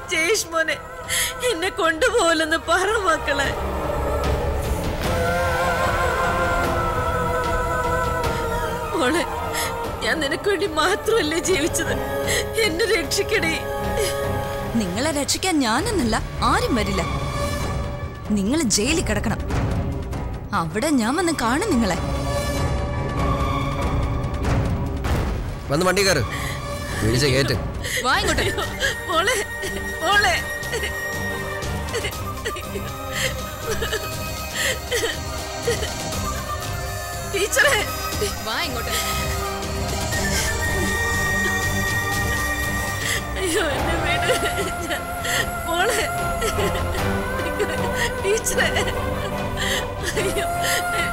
ജയേഷ് മോനെ എന്നെ കൊണ്ടുപോകില്ലെന്ന് പറ മക്കളെ മോളെ ഞാൻ നിനക്ക് വേണ്ടി മാത്രമല്ലേ ജീവിച്ചത് എന്നെ രക്ഷിക്കണേ നിങ്ങളെ രക്ഷിക്കാൻ ഞാനെന്നല്ല ആരും വരില്ല നിങ്ങൾ ജയിലിൽ കിടക്കണം അവിടെ ഞാൻ വന്ന് കാണും നിങ്ങളെ വന്ന് വണ്ടി കയറ് വിളിച്ച കേറ്റ് വാ ഇങ്ങോട്ട് മോളെ മോളെ ടീച്ചറെ വാ ഇങ്ങോട്ട് അയ്യോ എന്നെ വീട് ഞാൻ- മോളെ ടീച്ചറെ അയ്യോ